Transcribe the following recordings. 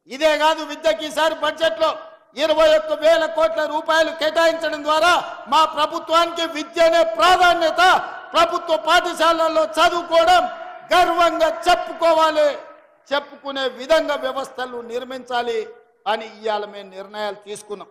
ఇదే కాదు విద్యకి ఈసారి బడ్జెట్లో ఇరవై ఒక్క వేల కోట్ల రూపాయలు కేటాయించడం ద్వారా మా ప్రభుత్వానికి విద్యనే ప్రాధాన్యత ప్రభుత్వ పాఠశాలల్లో చదువుకోవడం గర్వంగా చెప్పుకోవాలి చెప్పుకునే విధంగా వ్యవస్థలు నిర్మించాలి అని ఇవాళ మేము నిర్ణయాలు తీసుకున్నాం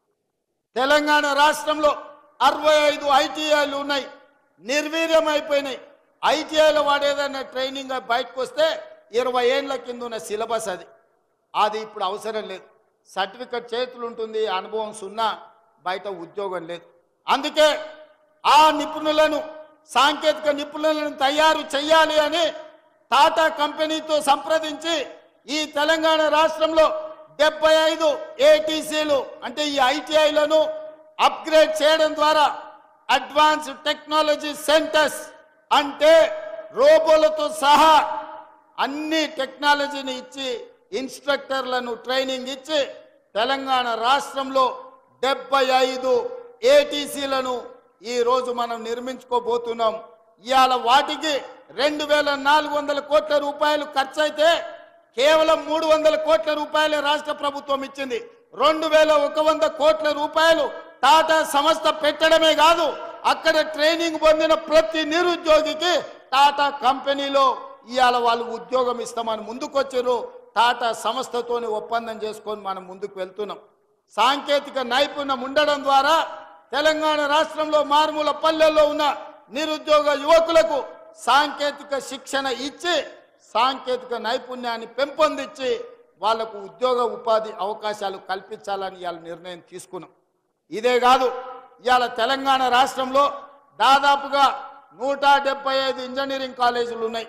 తెలంగాణ రాష్ట్రంలో అరవై ఐదు ఐటీఐలు ఉన్నాయి నిర్వీర్యం అయిపోయినాయి ఐటీఐలో వాడేదన్నా ట్రైనింగ్ బయటకు వస్తే ఇరవై ఏళ్ళ కింద ఉన్న సిలబస్ అది అది ఇప్పుడు అవసరం లేదు సర్టిఫికెట్ చేతులు ఉంటుంది అనుభవం సున్నా బయట ఉద్యోగం లేదు అందుకే ఆ నిపుణులను సాంకేతిక నిపుణులను తయారు చేయాలి అని టాటా కంపెనీతో సంప్రదించి ఈ తెలంగాణ రాష్ట్రంలో డెబ్బై ఐదు ఏటీసీలు అంటే ఈ ఐటీఐలను అప్గ్రేడ్ చేయడం ద్వారా అడ్వాన్స్ టెక్నాలజీ సెంటర్స్ అంటే రోబోలతో సహా అన్ని టెక్నాలజీని ఇచ్చి ఇన్స్ట్రక్టర్లను ట్రైనింగ్ ఇచ్చి తెలంగాణ రాష్ట్రంలో డెబ్బై ఐదు ఏటీసీలను ఈ రోజు మనం నిర్మించుకోబోతున్నాం ఇవాళ వాటికి రెండు వేల నాలుగు వందల కోట్ల రూపాయలు ఖర్చు అయితే కేవలం మూడు వందల కోట్ల రూపాయలే రాష్ట్ర ప్రభుత్వం ఇచ్చింది రెండు వేల ఒక వంద కోట్ల రూపాయలు టాటా సంస్థ పెట్టడమే కాదు అక్కడ ట్రైనింగ్ పొందిన ప్రతి నిరుద్యోగికి టాటా కంపెనీలో ఇవాళ వాళ్ళు ఉద్యోగం ఇస్తామని ముందుకొచ్చారు టాటా సంస్థతోని ఒప్పందం చేసుకొని మనం ముందుకు వెళ్తున్నాం సాంకేతిక నైపుణ్యం ఉండడం ద్వారా తెలంగాణ రాష్ట్రంలో మారుమూల పల్లెల్లో ఉన్న నిరుద్యోగ యువకులకు సాంకేతిక శిక్షణ ఇచ్చి సాంకేతిక నైపుణ్యాన్ని పెంపొందించి వాళ్లకు ఉద్యోగ ఉపాధి అవకాశాలు కల్పించాలని ఇవాళ నిర్ణయం తీసుకున్నాం ఇదే కాదు ఇవాళ తెలంగాణ రాష్ట్రంలో దాదాపుగా నూట డెబ్బై ఐదు ఇంజనీరింగ్ కాలేజీలు ఉన్నాయి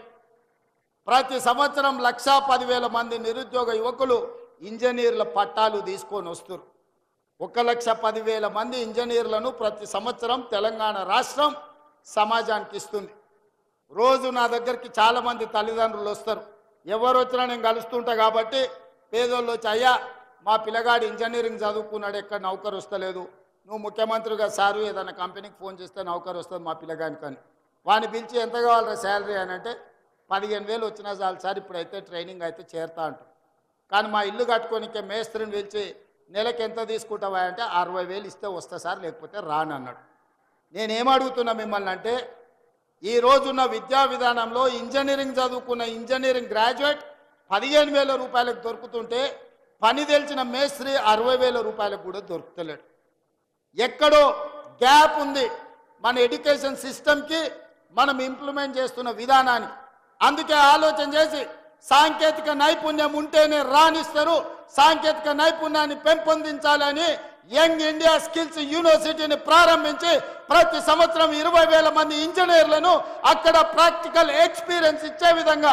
ప్రతి సంవత్సరం లక్షా పదివేల మంది నిరుద్యోగ యువకులు ఇంజనీర్ల పట్టాలు తీసుకొని వస్తారు ఒక లక్ష పదివేల మంది ఇంజనీర్లను ప్రతి సంవత్సరం తెలంగాణ రాష్ట్రం సమాజానికి ఇస్తుంది రోజు నా దగ్గరికి చాలా మంది తల్లిదండ్రులు వస్తారు ఎవరు వచ్చినా నేను కలుస్తుంటా కాబట్టి పేదోళ్ళు వచ్చి అయ్యా మా పిల్లగాడు ఇంజనీరింగ్ చదువుకున్నాడు ఎక్కడ నౌకరు వస్తలేదు నువ్వు ముఖ్యమంత్రిగా సారు ఏదైనా కంపెనీకి ఫోన్ చేస్తే నౌకరు వస్తుంది మా పిల్లగానికి అని వాడిని పిలిచి ఎంత కావాలరా శాలరీ అని అంటే పదిహేను వేలు వచ్చినా చాలు సార్ ఇప్పుడైతే ట్రైనింగ్ అయితే చేరుతా అంటారు కానీ మా ఇల్లు కట్టుకోనికే మేస్త్రిని పిలిచి నెలకి ఎంత తీసుకుంటావా అంటే అరవై వేలు ఇస్తే వస్తా సార్ లేకపోతే రాను అన్నాడు నేనేం అడుగుతున్నా మిమ్మల్ని అంటే ఈ రోజున్న విద్యా విధానంలో ఇంజనీరింగ్ చదువుకున్న ఇంజనీరింగ్ గ్రాడ్యుయేట్ పదిహేను వేల రూపాయలకు దొరుకుతుంటే పని తెలిసిన మేస్త్రి అరవై వేల రూపాయలకు కూడా దొరుకుతలేడు ఎక్కడో గ్యాప్ ఉంది మన ఎడ్యుకేషన్ సిస్టమ్కి మనం ఇంప్లిమెంట్ చేస్తున్న విధానానికి అందుకే ఆలోచన చేసి సాంకేతిక నైపుణ్యం ఉంటేనే రాణిస్తారు సాంకేతిక నైపుణ్యాన్ని పెంపొందించాలని యంగ్ ఇండియా స్కిల్స్ యూనివర్సిటీని ప్రారంభించి ప్రతి సంవత్సరం ఇరవై వేల మంది ఇంజనీర్లను అక్కడ ప్రాక్టికల్ ఎక్స్పీరియన్స్ ఇచ్చే విధంగా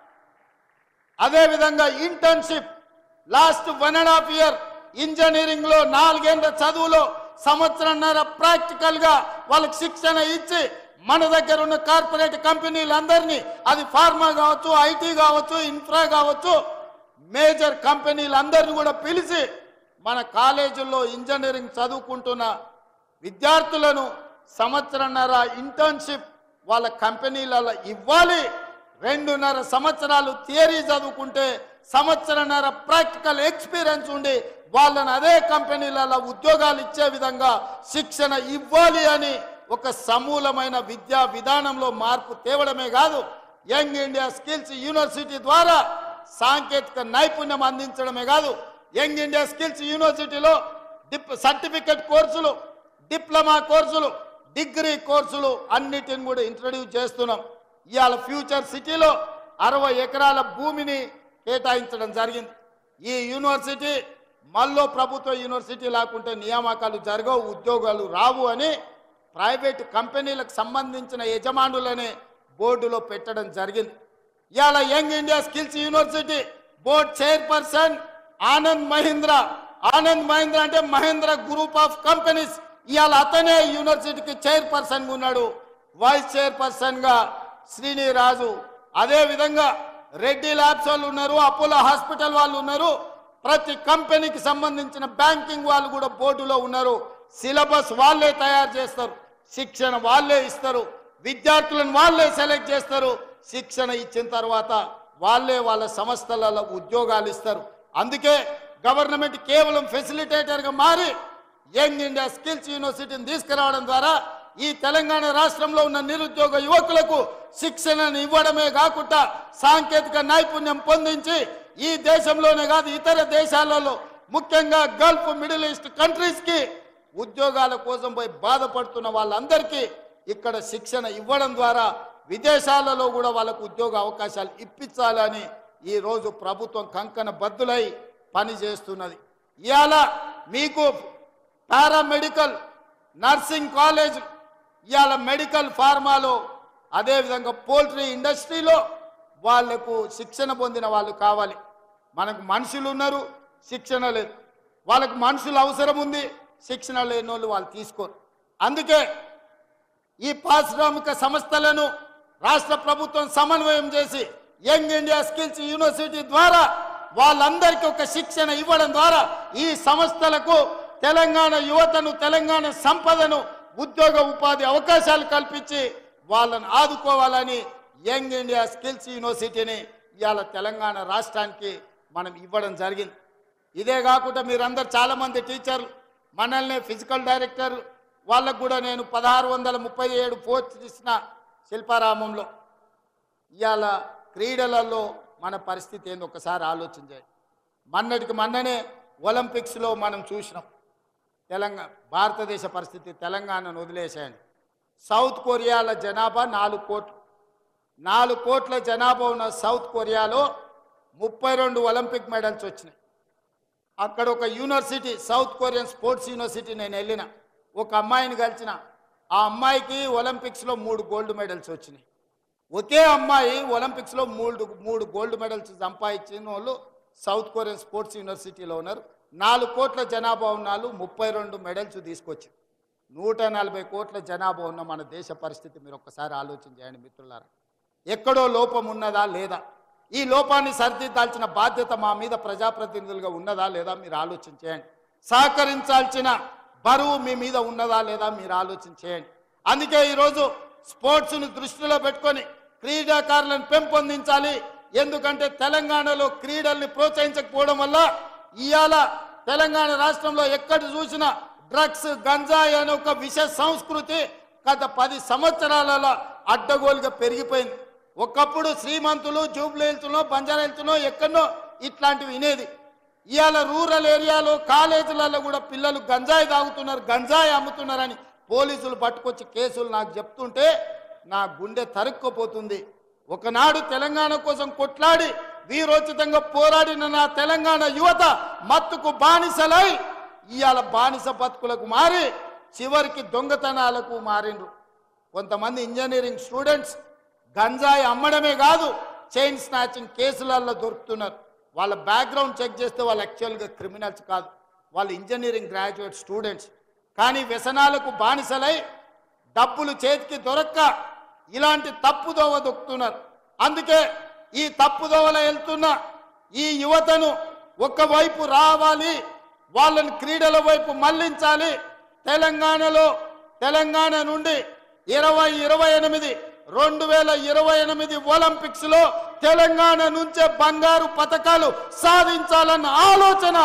అదేవిధంగా internship last one and half year engineering లో నాలుగేళ్ల చదువులో సంవత్సరంన్నర ప్రాక్టికల్ గా వాళ్ళకి శిక్షణ ఇచ్చి మన దగ్గర ఉన్న కార్పొరేట్ కంపెనీలందరినీ అది ఫార్మా కావచ్చు ఐటీ కావచ్చు ఇన్ఫ్రా కావచ్చు మేజర్ కంపెనీలందరినీ కూడా పిలిచి మన కాలేజీల్లో ఇంజనీరింగ్ చదువుకుంటున్న విద్యార్థులను సంవత్సరంన్నర ఇంటర్న్షిప్ వాళ్ళ కంపెనీలలో ఇవ్వాలి రెండున్నర సంవత్సరాలు థియరీ చదువుకుంటే సంవత్సరన్నర ప్రాక్టికల్ ఎక్స్పీరియన్స్ ఉండి వాళ్ళని అదే కంపెనీలలో ఉద్యోగాలు ఇచ్చే విధంగా శిక్షణ ఇవ్వాలి అని ఒక సమూలమైన విద్యా విధానంలో మార్పు తేవడమే కాదు యంగ్ ఇండియా స్కిల్స్ యూనివర్సిటీ ద్వారా సాంకేతిక నైపుణ్యం అందించడమే కాదు యంగ్ ఇండియా స్కిల్స్ యూనివర్సిటీలో dip certificate courses diploma courses degree courses అన్నిటిని కూడా ఇంట్రడ్యూస్ చేస్తున్నాం ఇవాళ ఫ్యూచర్ సిటీలో అరవై ఎకరాల భూమిని కేటాయించడం జరిగింది ఈ యూనివర్సిటీ మళ్ళీ ప్రభుత్వ యూనివర్సిటీ లేకుంటే నియామకాలు జరగవు ఉద్యోగాలు రావు అని ప్రైవేట్ కంపెనీలకు సంబంధించిన యజమానులనే బోర్డులో పెట్టడం జరిగింది ఇవాళ young India skills university board chairperson Anand Mahindra Anand Mahindra అంటే మహేంద్ర గ్రూప్ ఆఫ్ కంపెనీస్ ఇవాళ అతనే యూనివర్సిటీకి చైర్పర్సన్ ఉన్నాడు వైస్ చైర్పర్సన్ గా శ్రీనిరాజు అదే విధంగా రెడ్డి ల్యాబ్స్ వాళ్ళు ఉన్నారు అపోలో హాస్పిటల్ వాళ్ళు ఉన్నారు ప్రతి కంపెనీకి సంబంధించిన బ్యాంకింగ్ వాళ్ళు కూడా బోర్డులో ఉన్నారు సిలబస్ వాళ్ళే తయారు చేస్తారు శిక్షణ వాళ్ళే ఇస్తారు విద్యార్థులను వాళ్ళే సెలెక్ట్ చేస్తారు శిక్షణ ఇచ్చిన తర్వాత వాళ్ళే వాళ్ళ సంస్థలలో ఉద్యోగాలు ఇస్తారు అందుకే గవర్నమెంట్ కేవలం ఫెసిలిటేటర్గా మారి యంగ్ ఇండియా స్కిల్స్ యూనివర్సిటీని తీసుకురావడం ద్వారా ఈ తెలంగాణ రాష్ట్రంలో ఉన్న నిరుద్యోగ యువకులకు శిక్షణను ఇవ్వడమే కాకుండా సాంకేతిక నైపుణ్యం పొందించి ఈ దేశంలోనే కాదు ఇతర దేశాలలో ముఖ్యంగా గల్ఫ్ మిడిల్ ఈస్ట్ కంట్రీస్ కి ఉద్యోగాల కోసం పోయి బాధపడుతున్న వాళ్ళందరికీ ఇక్కడ శిక్షణ ఇవ్వడం ద్వారా విదేశాలలో కూడా వాళ్ళకు ఉద్యోగ అవకాశాలు ఇప్పించాలని ఈ రోజు ప్రభుత్వం కంకణ బద్దులై పని చేస్తున్నది ఇవాళ మీకు పారామెడికల్ నర్సింగ్ కాలేజ్ ఇవాళ మెడికల్ ఫార్మాలో అదేవిధంగా పోల్ట్రీ ఇండస్ట్రీలో వాళ్లకు శిక్షణ పొందిన వాళ్ళు కావాలి మనకు మనుషులు ఉన్నారు శిక్షణ లేదు వాళ్ళకు మనుషులు అవసరం ఉంది శిక్షణ లేని వాళ్ళు వాళ్ళు తీసుకోరు అందుకే ఈ పారిశ్రామిక సంస్థలను రాష్ట్ర ప్రభుత్వం సమన్వయం చేసి యంగ్ ఇండియా స్కిల్స్ యూనివర్సిటీ ద్వారా వాళ్ళందరికీ ఒక శిక్షణ ఇవ్వడం ద్వారా ఈ సంస్థలకు తెలంగాణ యువతను తెలంగాణ సంపదను ఉద్యోగ ఉపాధి అవకాశాలు కల్పించి వాళ్ళని ఆదుకోవాలని యంగ్ ఇండియా స్కిల్స్ యూనివర్సిటీని ఇవాళ తెలంగాణ రాష్ట్రానికి మనం ఇవ్వడం జరిగింది ఇదే కాకుండా మీరందరు చాలా మంది టీచర్లు మనల్ని ఫిజికల్ డైరెక్టర్ వాళ్ళకు కూడా నేను పదహారు వందల ముప్పై ఏడు పోస్ట్ ఇచ్చిన శిల్పారామంలో ఇవాళ క్రీడలలో మన పరిస్థితి ఏందో ఒకసారి ఆలోచించాలి మొన్నటికి మొన్ననే ఒలింపిక్స్లో మనం చూసినాం తెలంగాణ భారతదేశ పరిస్థితి తెలంగాణను వదిలేసాయండి సౌత్ కొరియాల జనాభా నాలుగు కోట్లు నాలుగు కోట్ల జనాభా ఉన్న సౌత్ కొరియాలో ముప్పై రెండు ఒలింపిక్ మెడల్స్ వచ్చినాయి అక్కడ ఒక university South Korean sports university నేను వెళ్ళిన ఒక అమ్మాయిని కలిసిన ఆ అమ్మాయికి ఒలింపిక్స్లో మూడు గోల్డ్ మెడల్స్ వచ్చినాయి ఒకే అమ్మాయి ఒలింపిక్స్లో మూడు మూడు గోల్డ్ మెడల్స్ సంపాదించిన వాళ్ళు సౌత్ కొరియన్ స్పోర్ట్స్ యూనివర్సిటీలో ఉన్నారు నాలుగు కోట్ల జనాభా ఉన్న వాళ్ళు ముప్పై రెండు మెడల్స్ తీసుకొచ్చారు నూట నలభై కోట్ల జనాభా ఉన్న మన దేశ పరిస్థితి మీరు ఒక్కసారి ఆలోచన చేయండి మిత్రులారా ఎక్కడో లోపం ఉన్నదా లేదా ఈ లోపాన్ని సరిదిద్దాల్సిన బాధ్యత మా మీద ప్రజాప్రతినిధులుగా ఉన్నదా లేదా మీరు ఆలోచన చేయండి సహకరించాల్సిన బరువు మీ మీద ఉన్నదా లేదా మీరు ఆలోచన చేయండి అందుకే ఈరోజు స్పోర్ట్స్ను దృష్టిలో పెట్టుకొని క్రీడాకారులను పెంపొందించాలి ఎందుకంటే తెలంగాణలో క్రీడల్ని ప్రోత్సహించకపోవడం వల్ల ఇవాళ తెలంగాణ రాష్ట్రంలో ఎక్కడ చూసినా డ్రగ్స్ గంజాయి అనే ఒక విష సంస్కృతి గత పది సంవత్సరాలలో అడ్డగోలుగా పెరిగిపోయింది ఒకప్పుడు శ్రీమంతులు జూబ్లీహిల్స్లో బంజారాహిల్స్లో ఎక్కడో ఇట్లాంటివి వినేది ఇవాళ రూరల్ ఏరియాలో కాలేజీలలో కూడా పిల్లలు గంజాయి తాగుతున్నారు గంజాయి అమ్ముతున్నారని పోలీసులు పట్టుకొచ్చి కేసులు నాకు చెప్తుంటే నా గుండె తరుక్కుపోతుంది ఒకనాడు తెలంగాణ కోసం కొట్లాడి వీరోచితంగా పోరాడిన నా తెలంగాణ యువత మత్తుకు బానిసలై ఇవాళ బానిస బతుకులకు మారి చివరికి దొంగతనాలకు మారిండ్రు కొంతమంది ఇంజనీరింగ్ స్టూడెంట్స్ గంజాయి అమ్మడమే కాదు చైన్ స్నాచింగ్ కేసులలో దొరుకుతున్నారు వాళ్ళ బ్యాక్గ్రౌండ్ చెక్ చేస్తే వాళ్ళు యాక్చువల్గా క్రిమినల్స్ కాదు వాళ్ళు ఇంజనీరింగ్ గ్రాడ్యుయేట్ స్టూడెంట్స్ కానీ వ్యసనాలకు బానిసలై డబ్బులు చేతికి దొరక్క ఇలాంటి తప్పుదోవ దొక్కుతున్నారు అందుకే ఈ తప్పుదోవలో వెళ్తున్న ఈ యువతను ఒకవైపు రావాలి వాళ్ళని క్రీడల వైపు మళ్లించాలి తెలంగాణలో తెలంగాణ నుండి ఇరవై ఇరవై ఎనిమిది రెండు వేల ఇరవై ఎనిమిది ఒలింపిక్స్ లో తెలంగాణ నుంచే బంగారు పథకాలు సాధించాలన్న ఆలోచన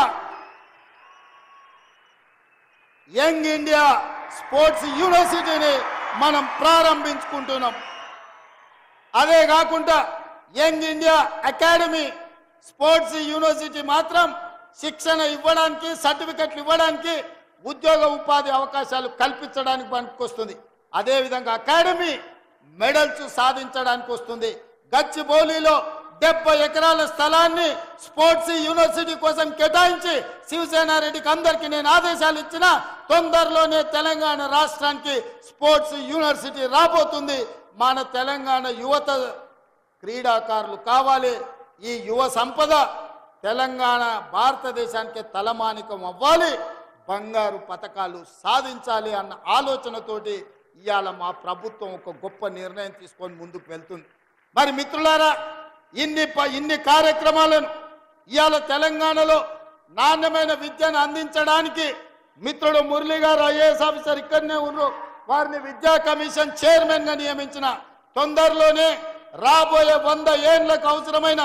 యంగ్ ఇండియా స్పోర్ట్స్ యూనివర్సిటీని మనం ప్రారంభించుకుంటున్నాం అదే కాకుండా young India academy sports university మాత్రం శిక్షణ ఇవ్వడానికి సర్టిఫికెట్లు ఇవ్వడానికి ఉద్యోగ ఉపాధి అవకాశాలు కల్పించడానికి పనికొస్తుంది అదేవిధంగా అకాడమీ మెడల్స్ సాధించడానికి వస్తుంది గచ్చిబౌలిలో డెబ్బై ఎకరాల స్థలాన్ని స్పోర్ట్స్ యూనివర్సిటీ కోసం కేటాయించి శివసేన రెడ్డికి అందరికీ నేను ఆదేశాలు ఇచ్చిన తొందరలోనే తెలంగాణ రాష్ట్రానికి స్పోర్ట్స్ యూనివర్సిటీ రాబోతుంది మన తెలంగాణ యువత క్రీడాకారులు కావాలి ఈ యువ సంపద తెలంగాణ భారతదేశానికి తలమానికం అవ్వాలి బంగారు పథకాలు సాధించాలి అన్న ఆలోచనతోటి ఇవాళ మా ప్రభుత్వం ఒక గొప్ప నిర్ణయం తీసుకొని ముందుకు వెళ్తుంది మరి మిత్రులారా ఇన్ని ప- ఇన్ని కార్యక్రమాలను ఇవాళ తెలంగాణలో నాణ్యమైన విద్యను అందించడానికి మిత్రుడు మురళి గారు ఐఏఎస్ ఆఫీసర్ ఇక్కడనే ఉన్నారు వారిని విద్యా కమిషన్ చైర్మన్ గా నియమించిన తొందరలోనే రాబోయే వంద ఏండ్లకు అవసరమైన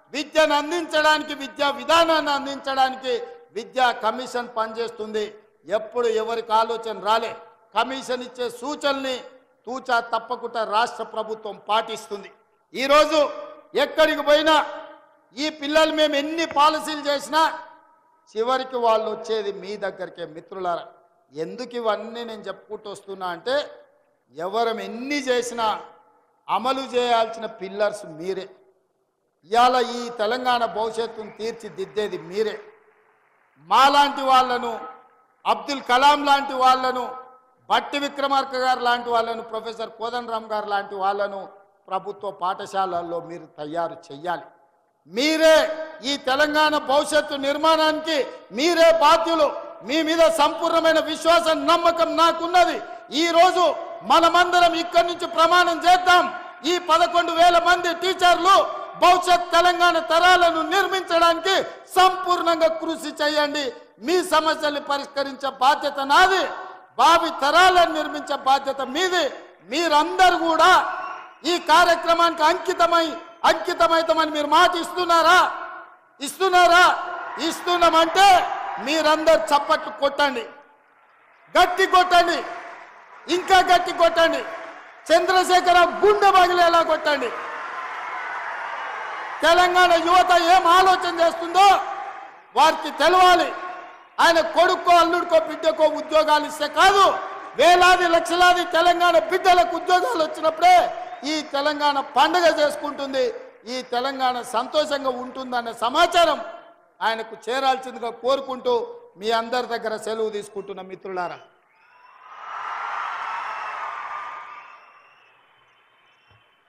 విద్యను అందించడానికి విద్యా విధానాన్ని అందించడానికి విద్యా కమిషన్ పనిచేస్తుంది ఎప్పుడు ఎవరికి ఆలోచన రాలే కమిషన్ ఇచ్చే సూచనల్ని తూచా తప్పకుండా రాష్ట్ర ప్రభుత్వం పాటిస్తుంది ఈరోజు ఎక్కడికి పోయినా ఈ పిల్లలు మేము ఎన్ని పాలసీలు చేసినా చివరికి వాళ్ళు వచ్చేది మీ దగ్గరికే మిత్రులారా ఎందుకు ఇవన్నీ నేను చెప్పుకుంటూ వస్తున్నా అంటే ఎవరం ఎన్ని చేసినా అమలు చేయాల్సిన పిల్లర్స్ మీరే ఇవాళ ఈ తెలంగాణ భవిష్యత్తును తీర్చిదిద్దేది మీరే మాలాంటి వాళ్ళను అబ్దుల్ కలాం లాంటి వాళ్ళను బట్టి విక్రమార్క గారు లాంటి వాళ్ళను ప్రొఫెసర్ కోదండరామ్ గారు లాంటి వాళ్ళను ప్రభుత్వ పాఠశాలల్లో మీరు తయారు చెయ్యాలి మీరే ఈ తెలంగాణ భవిష్యత్తు నిర్మాణానికి మీరే బాధ్యులు మీ మీద సంపూర్ణమైన విశ్వాసం నమ్మకం నాకున్నది ఈ రోజు మనమందరం ఇక్కడి నుంచి ప్రమాణం చేద్దాం ఈ పదకొండు వేల మంది టీచర్లు భవిష్యత్ తెలంగాణ తరాలను నిర్మించడానికి సంపూర్ణంగా కృషి చేయండి మీ సమస్యల్ని పరిష్కరించే బాధ్యత నాది భావి తరాలను నిర్మించే బాధ్యత మీది మీరందరూ కూడా ఈ కార్యక్రమానికి అంకితమై అంకితమైతమని మీరు మాట ఇస్తున్నారా ఇస్తున్నారా ఇస్తున్నామంటే మీరందరు చప్పట్లు కొట్టండి గట్టి కొట్టండి ఇంకా గట్టి కొట్టండి చంద్రశేఖర గుండె పగిలేలా కొట్టండి తెలంగాణ యువత ఏం ఆలోచన చేస్తుందో వారికి తెలవాలి ఆయన కొడుకో అల్లుడికో బిడ్డకో ఉద్యోగాలు ఇస్తే కాదు వేలాది లక్షలాది తెలంగాణ బిడ్డలకు ఉద్యోగాలు వచ్చినప్పుడే ఈ తెలంగాణ పండుగ చేసుకుంటుంది ఈ తెలంగాణ సంతోషంగా ఉంటుందన్న సమాచారం ఆయనకు చేరాల్సిందిగా కోరుకుంటూ మీ అందరి దగ్గర సెలవు తీసుకుంటున్న మిత్రులారా